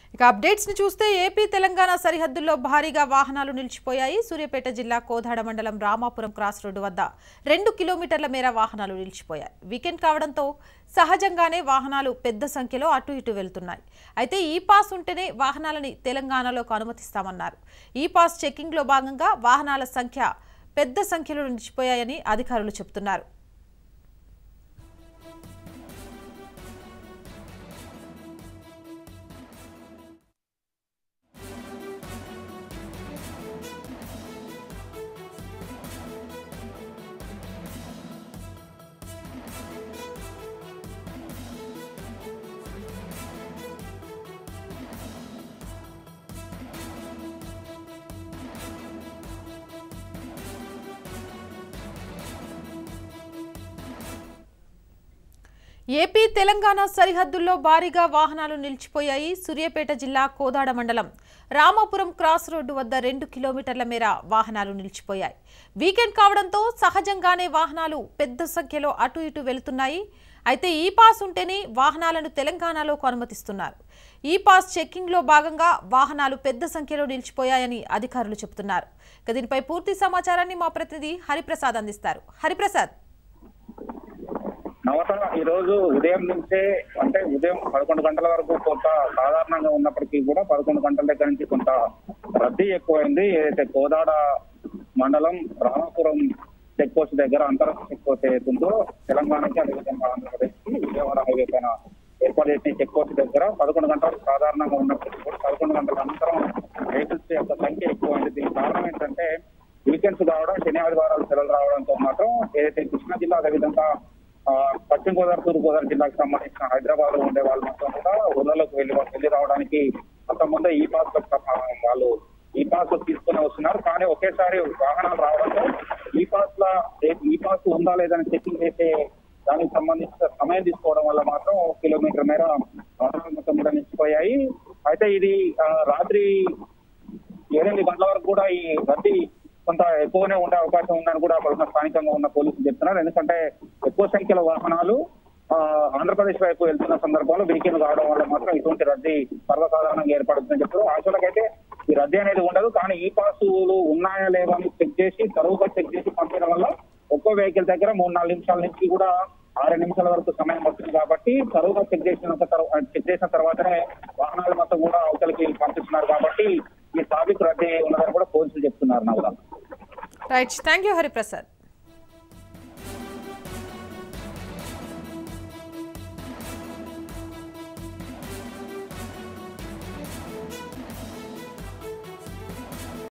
ఇక అప్డేట్స్ ని చూస్తే ఏపీ తెలంగాణ సరిహద్దుల్లో భారీగా వాహనాలు నిలిచిపోయాయి సూర్యాపేట జిల్లా కోదాడ మండలం రామాపురం క్రాస్ రోడ్డు వద్ద రెండు కిలోమీటర్ల మేర వాహనాలు నిలిచిపోయాయి వీకెండ్ కావడంతో సహజంగానే వాహనాలు పెద్ద సంఖ్యలో అటు ఇటు వెళ్తున్నాయి అయితే ఈ పాస్ ఉంటేనే వాహనాలని తెలంగాణలోకి అనుమతిస్తామన్నారు ఈ పాస్ చెక్కింగ్లో భాగంగా వాహనాల సంఖ్య పెద్ద సంఖ్యలో నిలిచిపోయాయని అధికారులు చెబుతున్నారు ఏపీ తెలంగాణ సరిహద్దుల్లో భారీగా వాహనాలు నిలిచిపోయాయి సూర్యాపేట జిల్లా కోదాడ మండలం రామాపురం క్రాస్ రోడ్డు వద్ద రెండు కిలోమీటర్ల మేర వాహనాలు నిలిచిపోయాయి వీకెండ్ కావడంతో సహజంగానే వాహనాలు పెద్ద సంఖ్యలో అటు ఇటు వెళుతున్నాయి అయితే ఈ పాస్ ఉంటేనే వాహనాలను తెలంగాణలోకి అనుమతిస్తున్నారు ఈ పాస్ చెక్కింగ్లో భాగంగా వాహనాలు పెద్ద సంఖ్యలో నిలిచిపోయాయని అధికారులు చెబుతున్నారు ఇక దీనిపై పూర్తి సమాచారాన్ని మా ప్రతినిధి హరిప్రసాద్ అందిస్తారు హరిప్రసాద్ నవత ఈ రోజు ఉదయం నుంచే అంటే ఉదయం పదకొండు గంటల వరకు కొంత సాధారణంగా ఉన్నప్పటికీ కూడా పదకొండు గంటల దగ్గర నుంచి కొంత రద్దీ ఎక్కువైంది ఏదైతే కోదాడ మండలం రామాపురం చెక్ పోస్ట్ దగ్గర అంతరాష్ట్ర చెక్ పోస్ట్ ఏదైతుందో తెలంగాణకి అదేవిధంగా ఆంధ్రప్రదేశ్ కి విజయవాడ హైవే పైన ఏర్పాటు చేసిన చెక్ పోస్ట్ దగ్గర పదకొండు గంటలకు సాధారణంగా ఉన్నప్పటికీ కూడా పదకొండు గంటల అనంతరం వెహికల్స్ యొక్క సంఖ్య ఎక్కువైంది దీనికి కారణం ఏంటంటే వీకెండ్స్ కావడం శని ఆదివారాలు సెలవులు రావడంతో మాత్రం ఏదైతే కృష్ణా జిల్లా అదేవిధంగా ఆ, పశ్చిమ గోదావరి తూర్పు గోదావరి జిల్లాకు సంబంధించిన హైదరాబాద్ లో ఉండే వాళ్ళు మొత్తం కూడా ఊళ్ళలోకి వెళ్ళి వెళ్ళి రావడానికి కొంతమంది ఈ పాస్ వాళ్ళు ఈ పాస్ తీసుకుని వస్తున్నారు కానీ ఒకేసారి వాహనాలు రావడంతో ఈ పాస్ ల ఈ పాస్ ఉందా లేదని చెకింగ్ చేసే దానికి సంబంధించిన సమయం తీసుకోవడం వల్ల మాత్రం ఒక కిలోమీటర్ మేర వాహనాలు మొత్తం కూడా నిలిచిపోయాయి అయితే ఇది ఆ, రాత్రి ఏడెనిమిది గంటల వరకు కూడా ఈ రద్దీ కొంత ఎక్కువనే ఉండే అవకాశం ఉందని కూడా అక్కడ ఉన్న స్థానికంగా ఉన్న పోలీసులు చెప్తున్నారు ఎందుకంటే ఎక్కువ సంఖ్యలో వాహనాలు ఆ, ఆంధ్రప్రదేశ్ వైపు వెళ్తున్న సందర్భంలో వీకెండ్ కావడం వల్ల మాత్రం ఇటువంటి రద్దీ సర్వసాధారణంగా ఏర్పడుతుందని చెప్తారు ఆశలకైతే ఈ రద్దీ అనేది ఉండదు కానీ ఈ పాసులు ఉన్నాయా లేవా అని చెక్ చేసి తరువుగా చెక్ చేసి పంపడం వల్ల ఒక్కో వెహికల్ దగ్గర మూడు నాలుగు నిమిషాల నుంచి కూడా ఆరు నిమిషాల వరకు సమయం పడుతుంది కాబట్టి తరువుగా చెక్ చేసిన తర్వా- చెక్ చేసిన తర్వాతనే వాహనాలు మొత్తం కూడా అవతలకి పంపిస్తున్నారు కాబట్టి ఈ ట్రాఫిక్ రద్దీ ఉన్నదని కూడా పోలీసులు చెప్తున్నారు Nawada right thank you Hariprasad